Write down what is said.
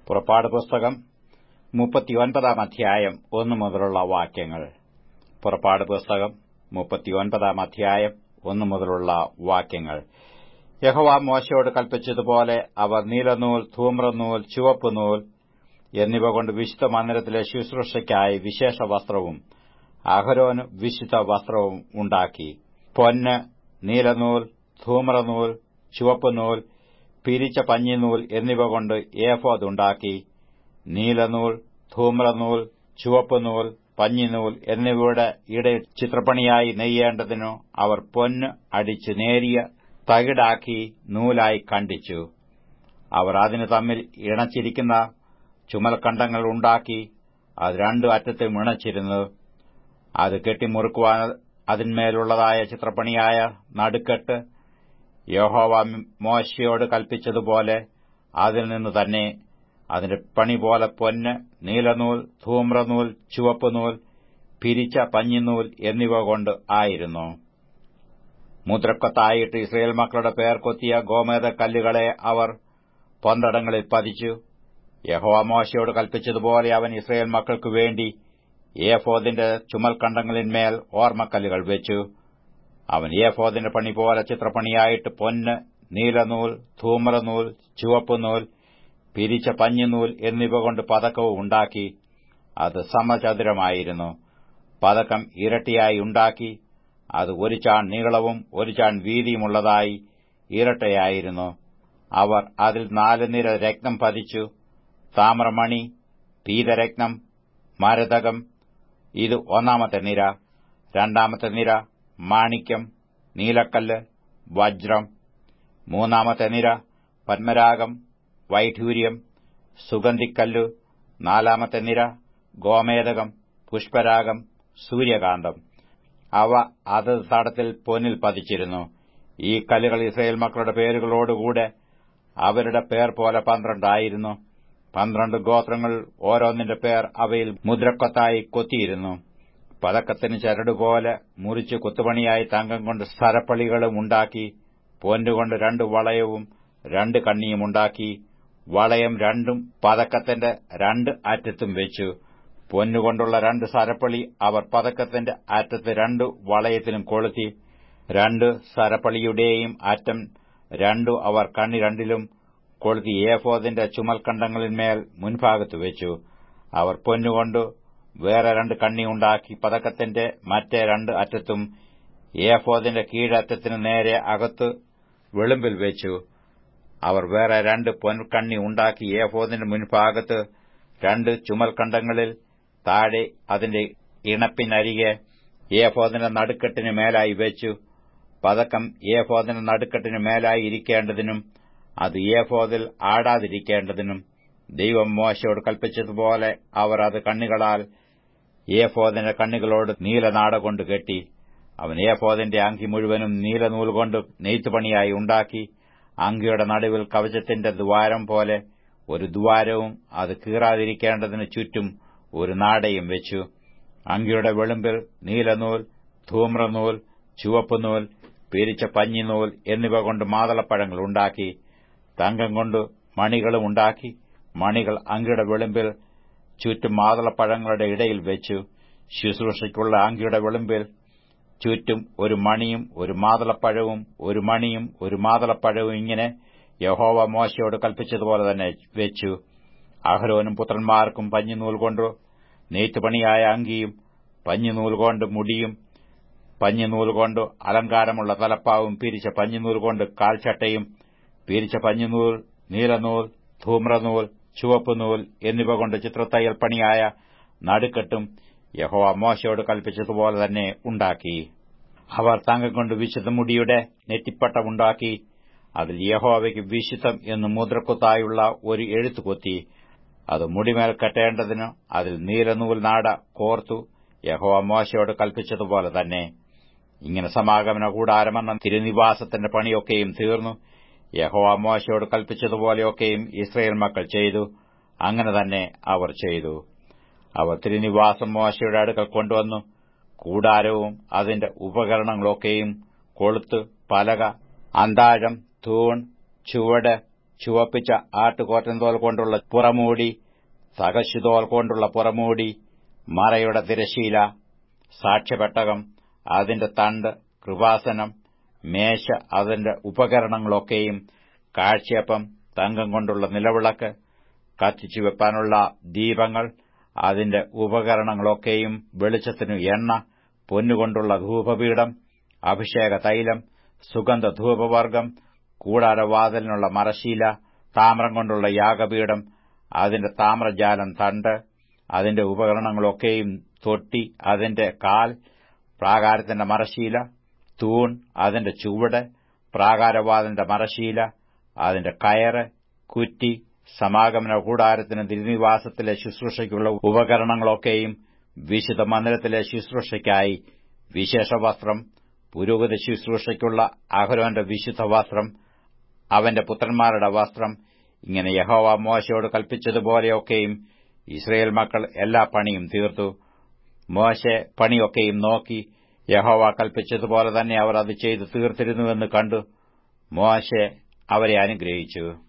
പുറപ്പാട് പുസ്തകം മുപ്പത്തിയൊൻപതാം അധ്യായം ഒന്നു മുതലുള്ള വാക്യങ്ങൾ പുറപ്പാട് പുസ്തകം മുപ്പത്തിയൊൻപതാം അധ്യായം ഒന്നു മുതലുള്ള വാക്യങ്ങൾ യഹോവ മോശയോട് കൽപ്പിച്ചതുപോലെ അവർ നീലനൂൽ ധൂമ്രനൂൽ ചുവപ്പുനൂൽ എന്നിവ കൊണ്ട് വിശുദ്ധ മന്ദിരത്തിലെ ശുശ്രൂഷയ്ക്കായി വിശേഷ വസ്ത്രവും അഹരോന് വിശുദ്ധ വസ്ത്രവും ഉണ്ടാക്കി പൊന്ന് നീലനൂൽ ധൂമ്രനൂൽ ചുവപ്പുനൂൽ പിരിച്ച പഞ്ഞിനൂൽ എന്നിവ കൊണ്ട് ഏഫോദ് ഉണ്ടാക്കി നീലനൂൽ ധൂമ്രനൂൽ ചുവപ്പുനൂൽ പഞ്ഞിനൂൽ എന്നിവയുടെ ഇടയിൽ ചിത്രപ്പണിയായി നെയ്യേണ്ടതിനു അവർ പൊന്ന് അടിച്ച് നേരിയ തകിടാക്കി നൂലായി കണ്ടിച്ചു അവർ അതിന് തമ്മിൽ ഇണച്ചിരിക്കുന്ന ചുമൽക്കണ്ടങ്ങൾ ഉണ്ടാക്കി അത് രണ്ടു അറ്റത്തും ഇണച്ചിരുന്നു അത് കെട്ടിമുറുക്കുവാൻ അതിന്മേലുള്ളതായ ചിത്രപ്പണിയായ നടുക്കെട്ട് യഹോവ മോശയോട് കൽപ്പിച്ചതുപോലെ അതിൽ നിന്ന് തന്നെ അതിന്റെ പണി പോലെ പൊന്ന് നീലനൂൽ ധൂമ്രനൂൽ ചുവപ്പുനൂൽ പിരിച്ച പഞ്ഞിനൂൽ എന്നിവ കൊണ്ട് ആയിരുന്നു മുദ്രക്കൊത്തായിട്ട് ഇസ്രയേൽ മക്കളുടെ പേർ കൊത്തിയ ഗോമേത കല്ലുകളെ അവർ പൊന്തടങ്ങളിൽ പതിച്ചു യഹോവ മോശയോട് കൽപ്പിച്ചതുപോലെ അവൻ ഇസ്രയേൽ മക്കൾക്കു വേണ്ടി ഏഫോദിന്റെ ചുമൽക്കണ്ടങ്ങളിന്മേൽ ഓർമ്മക്കല്ലുകൾ വെച്ചു അവൻ ഏഫോദിന്റെ പണി പോലെ ചിത്രപ്പണിയായിട്ട് പൊന്ന് നീലനൂൽ ധൂമ്രനൂൽ ചുവപ്പുനൂൽ പിരിച്ച പഞ്ഞിനൂൽ എന്നിവ കൊണ്ട് പതക്കവും ഉണ്ടാക്കി അത് സമചതുരമായിരുന്നു പതക്കം ഇരട്ടിയായി ഉണ്ടാക്കി അത് ഒരു ചാൺ നീളവും ഒരു ചാൺ വീതിയുമുള്ളതായി ഇരട്ടയായിരുന്നു അവർ അതിൽ നാല് നിര രത്നം പതിച്ചു താമ്രമണി പീതരത്നം മരതകം ഇത് ഒന്നാമത്തെ നിര രണ്ടാമത്തെ നിര മാണിക്യം നീലക്കല്ല് വജ്രം മൂന്നാമത്തെ നിര പത്മരാഗം വൈഢൂര്യം സുഗന്ധിക്കല്ലു നാലാമത്തെ നിര ഗോമേതകം പുഷ്പരാഗം സൂര്യകാന്തം അവ അത് തടത്തിൽ പൊന്നിൽ പതിച്ചിരുന്നു ഈ കല്ലുകൾ ഇസ്രയേൽ മക്കളുടെ പേരുകളോടുകൂടെ അവരുടെ പേർ പോലെ പന്ത്രണ്ടായിരുന്നു പന്ത്രണ്ട് ഗോത്രങ്ങൾ ഓരോന്നിന്റെ പേർ അവയിൽ മുദ്രക്കൊത്തായി കൊത്തിയിരുന്നു പതക്കത്തിന് ചരടുപോലെ മുറിച്ച് കൊത്തുപണിയായി തങ്കം കൊണ്ട് സ്ഥലപ്പളികളും ഉണ്ടാക്കി പൊന്നുകൊണ്ട് രണ്ട് വളയവും രണ്ട് കണ്ണിയും ഉണ്ടാക്കി വളയം രണ്ടും പതക്കത്തിന്റെ രണ്ട് അറ്റത്തും വെച്ചു പൊന്നുകൊണ്ടുള്ള രണ്ട് സരപ്പളി അവർ പതക്കത്തിന്റെ അറ്റത്ത് രണ്ട് വളയത്തിലും കൊളുത്തി രണ്ട് സരപ്പളിയുടെയും അറ്റം രണ്ടു അവർ കണ്ണി രണ്ടിലും കൊളുത്തി ഏഫോദിന്റെ ചുമൽക്കണ്ടങ്ങളിന്മേൽ മുൻഭാഗത്ത് വെച്ചു അവർ പൊന്നുകൊണ്ട് വേറെ രണ്ട് കണ്ണി ഉണ്ടാക്കി പതക്കത്തിന്റെ മറ്റേ രണ്ട് അറ്റത്തും ഏഫോദിന്റെ കീഴറ്റത്തിന് നേരെ അകത്ത് വെളുമ്പിൽ വെച്ചു അവർ വേറെ രണ്ട് പൊൻകണ്ണി ഉണ്ടാക്കി ഏഫോദിന്റെ മുൻഭാഗത്ത് രണ്ട് ചുമൽക്കണ്ടങ്ങളിൽ താഴെ അതിന്റെ ഇണപ്പിനരികെ ഏഫോദിന്റെ നടുക്കെട്ടിന് മേലായി വെച്ചു പതക്കം ഏഫോദിന്റെ നടുക്കെട്ടിന് മേലായി ഇരിക്കേണ്ടതിനും അത് ഏഫോദിൽ ആടാതിരിക്കേണ്ടതിനും ദൈവം മോശയോട് കൽപ്പിച്ചതുപോലെ അവർ അത് കണ്ണികളാൽ ഏഫോദിന്റെ കണ്ണികളോട് നീലനാട കൊണ്ട് കെട്ടി അവൻ ഏഫോദിന്റെ അങ്കി മുഴുവനും നീലനൂൽ കൊണ്ട് നെയ്ത്തുപണിയായി ഉണ്ടാക്കി അങ്കിയുടെ നടുവിൽ കവചത്തിന്റെ ദ്വാരം പോലെ ഒരു ദ്വാരവും അത് കീറാതിരിക്കേണ്ടതിന് ചുറ്റും ഒരു നാടയും വെച്ചു അങ്കിയുടെ വെളുമ്പിൽ നീലനൂൽ ധൂമ്രനൂൽ ചുവപ്പുനൂൽ പിരിച്ച പഞ്ഞിനൂൽ എന്നിവ കൊണ്ട് മാതളപ്പഴങ്ങൾ ഉണ്ടാക്കി തങ്കം കൊണ്ട് മണികളും ഉണ്ടാക്കി മണികൾ അങ്കിയുടെ വെളുമ്പിൽ ചുറ്റും മാതളപ്പഴങ്ങളുടെ ഇടയിൽ വെച്ചു ശുശ്രൂഷയ്ക്കുള്ള അങ്കിയുടെ വെളുമ്പിൽ ചുറ്റും ഒരു മണിയും ഒരു മാതളപ്പഴവും ഒരു മണിയും ഒരു മാതളപ്പഴവും ഇങ്ങനെ യഹോവ മോശയോട് കൽപ്പിച്ചതുപോലെ തന്നെ വെച്ചു അഹരോനും പുത്രന്മാർക്കും പഞ്ഞിനൂൽ കൊണ്ട് നെയ്ത്തുപണിയായ അങ്കിയും പഞ്ഞിനൂൽ കൊണ്ട് മുടിയും പഞ്ഞിനൂൽ കൊണ്ട് അലങ്കാരമുള്ള തലപ്പാവും പിരിച്ച പഞ്ഞിനൂൽ കൊണ്ട് കാൽച്ചട്ടയും പിരിച്ച പഞ്ഞിനൂൽ നീലനൂൽ ധൂമ്രനൂൽ ചുവപ്പുനൂൽ എന്നിവ കൊണ്ട് ചിത്രത്തയ്യൽ പണിയായ നടുക്കെട്ടും യഹോവ മോശയോട് കൽപ്പിച്ചതുപോലെ തന്നെ ഉണ്ടാക്കി അവർ തങ്കം കൊണ്ട് വിശുദ്ധ മുടിയുടെ നെറ്റിപ്പട്ടമുണ്ടാക്കി അതിൽ യഹോവയ്ക്ക് വിശുദ്ധം എന്ന് മുദ്രക്കുത്തായുള്ള ഒരു എഴുത്തു കൊത്തി അത് മുടിമേൽ കെട്ടേണ്ടതിന് അതിൽ നീലനൂൽ നാട കോർത്തു യഹോവ മോശയോട് കൽപ്പിച്ചതുപോലെ തന്നെ ഇങ്ങനെ സമാഗമന കൂടാരമെന്ന തിരുനിവാസത്തിന്റെ പണിയൊക്കെയും തീർന്നു യഹോവ മോശയോട് കൽപ്പിച്ചതുപോലെയൊക്കെയും ഇസ്രയേൽ മക്കൾ ചെയ്തു അങ്ങനെ തന്നെ അവർ ചെയ്തു അവർ തിരുനിവാസം മോശയുടെ അടുക്കൽ കൊണ്ടുവന്നു കൂടാരവും അതിന്റെ ഉപകരണങ്ങളൊക്കെയും കൊളുത്ത് പലക അന്താഴം തൂൺ ചുവട് ചുവപ്പിച്ച ആട്ടുകോറ്റൻതോൽ കൊണ്ടുള്ള പുറമൂടി തകശുതോൽ കൊണ്ടുള്ള പുറമൂടി മറയുടെ തിരശീല സാക്ഷ്യപെട്ടകം അതിന്റെ തണ്ട് കൃപാസനം മേശ അതിന്റെ ഉപകരണങ്ങളൊക്കെയും കാഴ്ചയപ്പം തങ്കം കൊണ്ടുള്ള നിലവിളക്ക് കത്തിച്ചു വെപ്പാനുള്ള ദീപങ്ങൾ അതിന്റെ ഉപകരണങ്ങളൊക്കെയും വെളിച്ചത്തിനു എണ്ണ പൊന്നുകൊണ്ടുള്ള ധൂപപീഠം അഭിഷേക തൈലം സുഗന്ധ ധൂപവർഗം കൂടാരവാതിലിനുള്ള മറശീല താമ്രം കൊണ്ടുള്ള യാഗപീഠം അതിന്റെ താമ്രജാലം തണ്ട് അതിന്റെ ഉപകരണങ്ങളൊക്കെയും തൊട്ടി അതിന്റെ കാൽ പ്രാകാരത്തിന്റെ മറശീല തൂൺ അതിന്റെ ചുവട് പ്രാകാരവാതിന്റെ മറശീല അതിന്റെ കയറ് കുറ്റി സമാഗമന കൂടാരത്തിന് തിരുനിവാസത്തിലെ ശുശ്രൂഷയ്ക്കുള്ള ഉപകരണങ്ങളൊക്കെയും വിശുദ്ധ മന്ദിരത്തിലെ ശുശ്രൂഷയ്ക്കായി വിശേഷവസ്ത്രം പുരോഗതി ശുശ്രൂഷയ്ക്കുള്ള അഹരോന്റെ വിശുദ്ധ വസ്ത്രം അവന്റെ പുത്രന്മാരുടെ വസ്ത്രം ഇങ്ങനെ യഹോവ മോശയോട് കൽപ്പിച്ചതുപോലെയൊക്കെയും ഇസ്രയേൽ മക്കൾ എല്ലാ പണിയും തീർത്തു മോശെ പണിയൊക്കെയും നോക്കി യഹോവ കൽപ്പിച്ചതുപോലെ തന്നെ അവർ അത് ചെയ്തു തീർത്തിരുന്നുവെന്ന് കണ്ടു മോശെ അവരെ അനുഗ്രഹിച്ചു